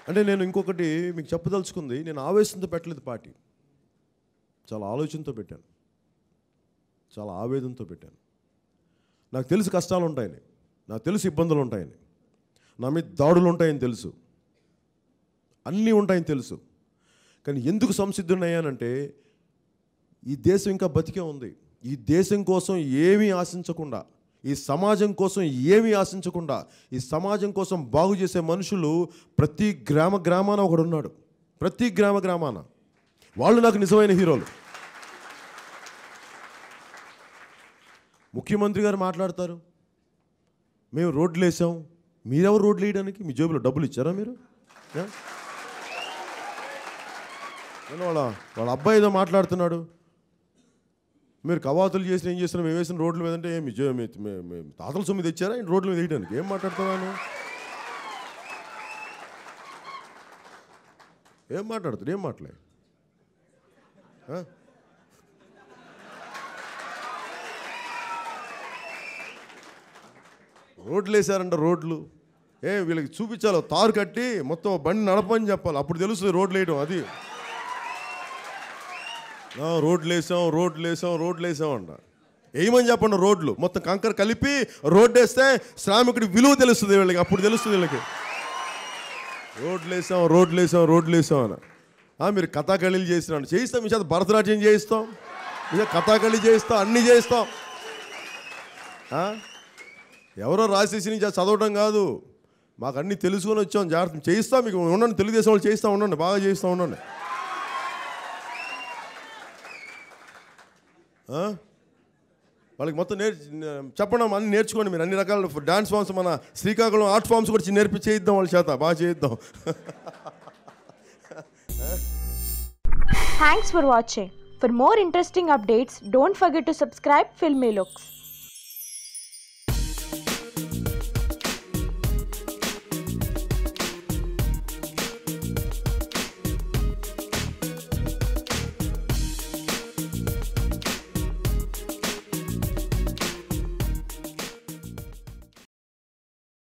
అంటే నేను ఇంకొకటి మీకు చెప్పదలుచుకుంది నేను ఆవేశంతో పెట్టలేదు పార్టీ చాలా ఆలోచనతో పెట్టాను చాలా ఆవేదనతో పెట్టాను నాకు తెలుసు కష్టాలు ఉంటాయని నాకు తెలుసు ఇబ్బందులు ఉంటాయని నా మీద దాడులు ఉంటాయని తెలుసు అన్నీ ఉంటాయని తెలుసు కానీ ఎందుకు సంసిద్ధున్నాయానంటే ఈ దేశం ఇంకా బతికే ఉంది ఈ దేశం కోసం ఏమీ ఆశించకుండా ఈ సమాజం కోసం ఏమీ ఆశించకుండా ఈ సమాజం కోసం బాగు చేసే మనుషులు ప్రతి గ్రామ గ్రామాన ఒకడు ఉన్నాడు ప్రతి గ్రామ గ్రామాన వాళ్ళు నాకు నిజమైన హీరోలు ముఖ్యమంత్రి గారు మాట్లాడతారు మేము రోడ్లు వేసాం మీరెవరు రోడ్లు వేయడానికి మీ జేబులో డబ్బులు ఇచ్చారా మీరు ఏ? నేను వాళ్ళ వాళ్ళ అబ్బాయి ఏదో మాట్లాడుతున్నాడు మీరు కవాతులు చేసిన ఏం చేసిన మేము వేసిన రోడ్ల మీద అంటే మీ జే- మీ- మీ- మీ తాతల సొమ్మిది తెచ్చారా ఈ రోడ్ల మీద వేయడానికి ఏం మాట్లాడుతున్నాను ఏం మాట్లాడుతున్నారు ఏం మాట్లాడే ఆ? రోడ్లు వేసారంట రోడ్లు ఏ వీళ్ళకి చూపించాలి తారు కట్టి మొత్తం బండి నడపని చెప్పాలి అప్పుడు తెలుస్తుంది రోడ్లు వేయడం అది ఆ, రోడ్లు వేసాం రోడ్లు వేసాం రోడ్లు వేసాం అంట వేయమని చెప్పండి రోడ్లు మొత్తం కంకర కలిపి రోడ్డు వేస్తే శ్రామికుడి విలువ తెలుస్తుంది వీళ్ళకి అప్పుడు తెలుస్తుంది వీళ్ళకి రోడ్లు వేసాం రోడ్లు వేసాం రోడ్లు వేసాం అని ఆ, మీరు కథాకళీలు చేసినాడు చేయిస్తాం మీ చేత భరతనాట్యం చేయిస్తాం మీ చేత కథాకళి చేయిస్తాం అన్నీ చేయిస్తాం ఆ? ఎవరో రాసేసి నుంచి చదవడం కాదు మాకు అన్నీ తెలుసుకొని వచ్చాం జాగ్రత్త చేయిస్తాం మీకు ఉండండి తెలుగుదేశం వాళ్ళు చేయిస్తా ఉండండి బాగా చేయిస్తూ ఉండండి ఆ? వాళ్ళకి మొత్తం నేర్ చెప్పండి అమ్మా, అన్ని నేర్చుకోండి మీరు అన్ని రకాల డాన్స్ ఫామ్స్ మన శ్రీకాకుళం ఆర్ట్ ఫామ్స్ కూడా నేర్పి చేయిద్దాం వాళ్ళ చేత బాగా చేయిద్దాం Thanks for watching. For more interesting updates, don't forget to subscribe Filmy Looks.